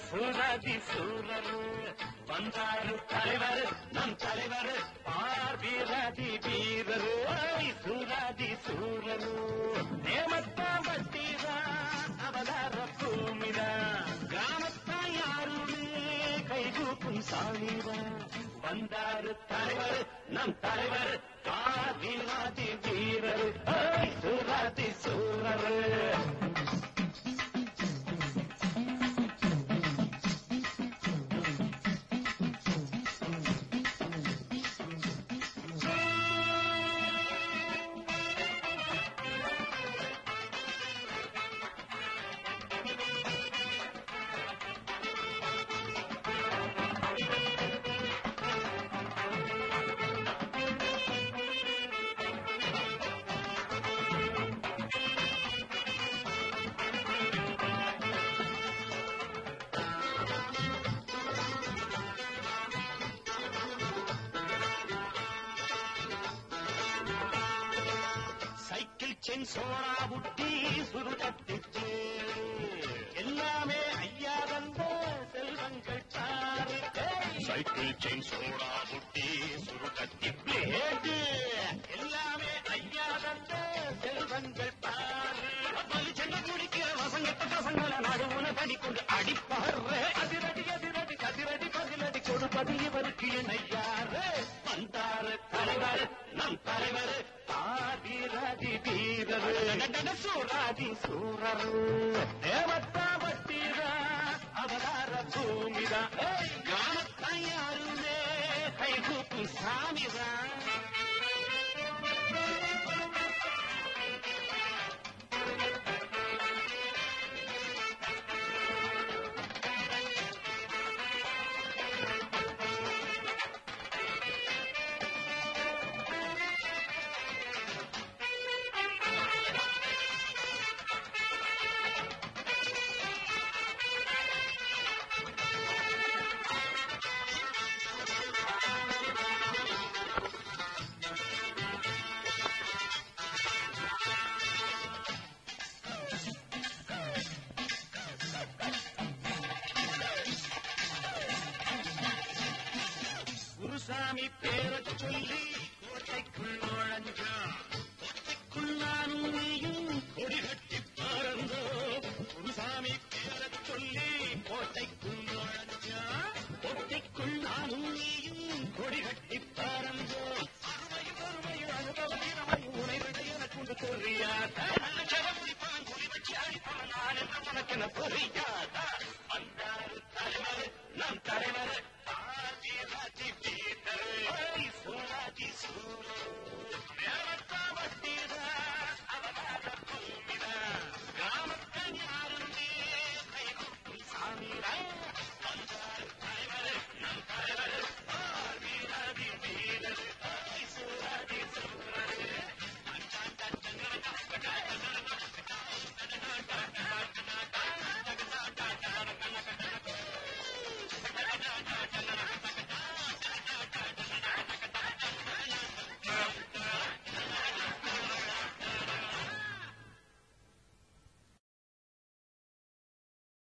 சூராதி சூரரு வந்தாரு தலைவர் நம் தலைவர் பார்வீராதி வீரரு ஓய் சூராதி சூரரு நேமத்தா வட்டீரா அவதார பூமிதா கிராமத்தா யாருமே கைகூப்பும் சாமிதா வந்தாரு தலைவர் நம் தலைவர் பார்வீராதி வீரரு ஓய் சூராதி சூரரு சைக்கிள் சென் சோழா புட்டி சுருகத்திச்சு எல்லாமே ஐயா வந்த செல்வங்கள் தாரு சைக்கிள் செயின் சோடா புட்டி சுருகத்தி பிளேடு எல்லாமே ஐயா வந்த செல்வங்கள் தாரு பலி சென்ன குடிக்கிற வசங்கத்த பசங்களை நடுவுன படிக்கொண்டு அடிப்பாரு அதிரடி அதிரடி கதிரடி பதிலடி கொடுப்பது இவருக்கு என்னையாரு வந்தாரு தலைவர் நம் தலைவர் ஆதிராதி வீரர் சூராதி சூரர் தேவத்தா வட்டீரா அவதார பூமிதா கிராமத்தா யாருமே கைகூப்பு சாமிதான் குருசாமி பேரச் சொல்லி கோட்டைக்குள் நுழைஞ்சான் கோட்டைக்குள் நானும் நீயும் கொடி கட்டி பறந்தோ குருசாமி பேரச் சொல்லி கோட்டைக்குள் நுழைஞ்சான் கோட்டைக்குள் நானும் நீயும் கொடி கட்டி பறந்தோ அருமையும் அருமையும் அனுபவம் உனை விட எனக்கு உண்டு தெரியாதா ஜெகத்திப்பான் குறி வச்சு அடிப்பான் நான் என்ன உனக்கு என்ன புரியாதா வந்தாரு தலைவர் நம் தலைவர் ஆதி ராஜி வீர